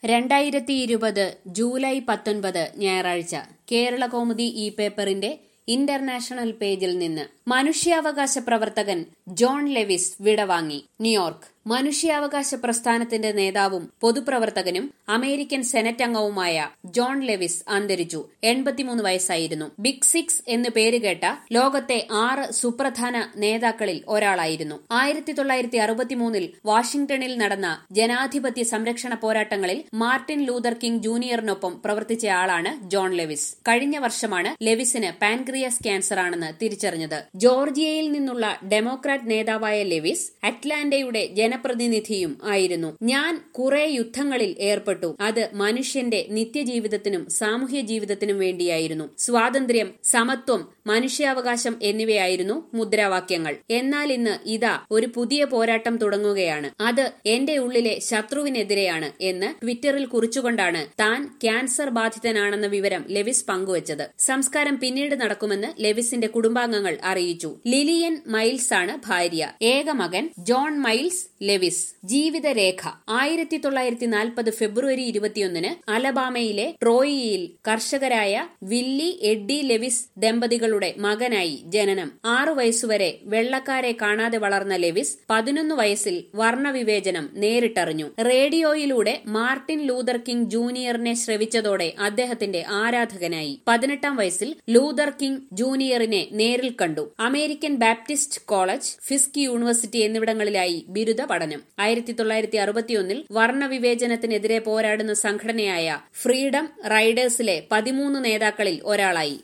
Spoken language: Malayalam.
രണ്ടായിരത്തി ഇരുപത് ജൂലൈ പത്തൊൻപത് ഞായറാഴ്ച കേരള കൗമുദി ഈ പേപ്പറിന്റെ ഇന്റർനാഷണൽ പേജിൽ നിന്ന് മനുഷ്യാവകാശ പ്രവർത്തകൻ ജോൺ ലെവിസ് വിടവാങ്ങി ന്യൂയോർക്ക് മനുഷ്യാവകാശ പ്രസ്ഥാനത്തിന്റെ നേതാവും പൊതുപ്രവർത്തകനും അമേരിക്കൻ സെനറ്റ് അംഗവുമായ ജോൺ ലെവിസ് അന്തരിച്ചു എൺപത്തിമൂന്ന് വയസ്സായിരുന്നു ബിഗ് സിക്സ് എന്ന് പേരുകേട്ട ലോകത്തെ ആറ് സുപ്രധാന നേതാക്കളിൽ ഒരാളായിരുന്നു ആയിരത്തി തൊള്ളായിരത്തി അറുപത്തിമൂന്നിൽ വാഷിംഗ്ടണിൽ നടന്ന ജനാധിപത്യ സംരക്ഷണ പോരാട്ടങ്ങളിൽ മാർട്ടിൻ ലൂതർ കിങ് ജൂനിയറിനൊപ്പം പ്രവർത്തിച്ചയാളാണ് ജോൺ ലെവിസ് കഴിഞ്ഞ വർഷമാണ് ലെവിസിന് പാൻക്രിയാസ് ക്യാൻസർ ആണെന്ന് തിരിച്ചറിഞ്ഞത് ജോർജിയയിൽ നിന്നുള്ള ഡെമോക്രാറ്റ് നേതാവായ ലെവിസ് അറ്റ്ലാന്റയുടെ ജനപ്രതിനിധിയും ആയിരുന്നു ഞാൻ കുറെ യുദ്ധങ്ങളിൽ ഏർപ്പെട്ടു അത് മനുഷ്യന്റെ നിത്യജീവിതത്തിനും സാമൂഹ്യ ജീവിതത്തിനും വേണ്ടിയായിരുന്നു സ്വാതന്ത്ര്യം സമത്വം മനുഷ്യാവകാശം എന്നിവയായിരുന്നു മുദ്രാവാക്യങ്ങൾ എന്നാൽ ഇന്ന് ഇതാ ഒരു പുതിയ പോരാട്ടം തുടങ്ങുകയാണ് അത് എന്റെ ഉള്ളിലെ ശത്രുവിനെതിരെയാണ് എന്ന് ട്വിറ്ററിൽ കുറിച്ചുകൊണ്ടാണ് താൻ ക്യാൻസർ ബാധിതനാണെന്ന വിവരം ലെവിസ് പങ്കുവച്ചത് സംസ്കാരം പിന്നീട് നടക്കുമെന്ന് ലെവിസിന്റെ കുടുംബാംഗങ്ങൾ അറിയിച്ചു ലിലിയൻ മൈൽസ് ആണ് ഭാര്യ ഏക മകൻ ജോൺ മൈൽസ് ലെവിസ് ജീവിതരേഖ ആയിരത്തി തൊള്ളായിരത്തി നാൽപ്പത് ഫെബ്രുവരി ഇരുപത്തിയൊന്നിന് അലബാമയിലെ ട്രോയിയിൽ കർഷകരായ വില്ലി എഡ്ഡി ലെവിസ് ദമ്പതികളുടെ മകനായി ജനനം ആറു വയസ്സുവരെ വെള്ളക്കാരെ കാണാതെ വളർന്ന ലെവിസ് പതിനൊന്ന് വയസ്സിൽ വർണ്ണവിവേചനം നേരിട്ടറിഞ്ഞു റേഡിയോയിലൂടെ മാർട്ടിൻ ലൂതർ കിങ് ജൂനിയറിനെ ശ്രവിച്ചതോടെ അദ്ദേഹത്തിന്റെ ആരാധകനായി പതിനെട്ടാം വയസ്സിൽ ലൂതർ കിങ് ജൂനിയറിനെ നേരിൽ കണ്ടു American Baptist college Fisk university എന്നിവിടങ്ങളിലായി ബിരുദ പഠനം ആയിരത്തി തൊള്ളായിരത്തി അറുപത്തിയൊന്നിൽ വർണ്ണവിവേചനത്തിനെതിരെ പോരാടുന്ന സംഘടനയായ ഫ്രീഡം റൈഡേഴ്സിലെ പതിമൂന്ന് നേതാക്കളിൽ ഒരാളായി